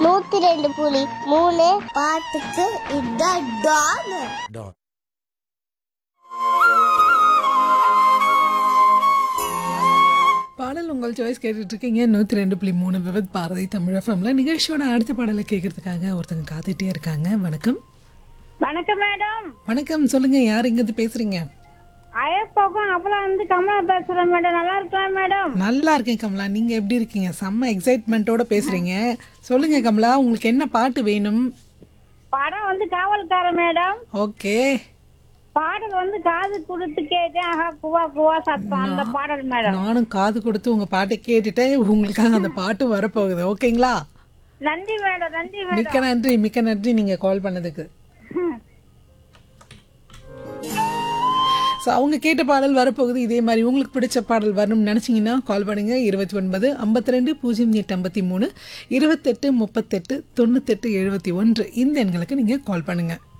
நூத்தி ரெண்டு புலி மூணு பாட்டுக்கு இதான் டான் டான் பாடல் உங்கள் சாய்ஸ் கேட்டுட்டு இருக்கீங்க நூற்றி ரெண்டு புள்ளி மூணு விவத் பாரதி தமிழ் எஃப்எம்ல நிகழ்ச்சியோட அடுத்த பாடலை கேட்கறதுக்காக ஒருத்தங்க காத்துட்டே இருக்காங்க வணக்கம் வணக்கம் மேடம் வணக்கம் சொல்லுங்க யார் இங்கிருந்து பேசுறீங்க அயப்பாக்கும் அப்பலாம் வந்து கமலா பேசுறேன் மேடம் நல்லா இருக்கலாம் மேடம் நல்லா இருக்கேன் கமலா நீங்க எப்படி இருக்கீங்க செம்ம எக்ஸைட்மெண்ட்டோட பேசுறீங்க சொல்லுங்க கமலா உங்களுக்கு என்ன பாட்டு வேணும் படம் வந்து காவல்காரன் மேடம் ஓகே பாடல் வந்து காது கொடுத்து கேட்டேன் ஆஹா குவா குவா சத்தம் அந்த பாடல் மேடம் நானும் காது கொடுத்து உங்க பாட்டை கேட்டுட்டேன் உங்களுக்காக அந்த பாட்டு வரப்போகுது ஓகேங்களா நன்றி மேடம் நன்றி மேடம் மிக்க நன்றி மிக்க நன்றி நீங்க கால் பண்ணதுக்கு ஸோ அவங்க கேட்ட பாடல் வரப்போகுது இதே மாதிரி உங்களுக்கு பிடிச்ச பாடல் வரணும்னு நினச்சிங்கன்னா கால் பண்ணுங்க இருபத்தி ஒன்பது ஐம்பத்தி ரெண்டு பூஜ்ஜியம் எட்டு ஐம்பத்தி மூணு இருபத்தெட்டு முப்பத்தெட்டு தொண்ணூத்தெட்டு எழுபத்தி ஒன்று இந்த எண்களுக்கு நீங்கள் கால் பண்ணுங்கள்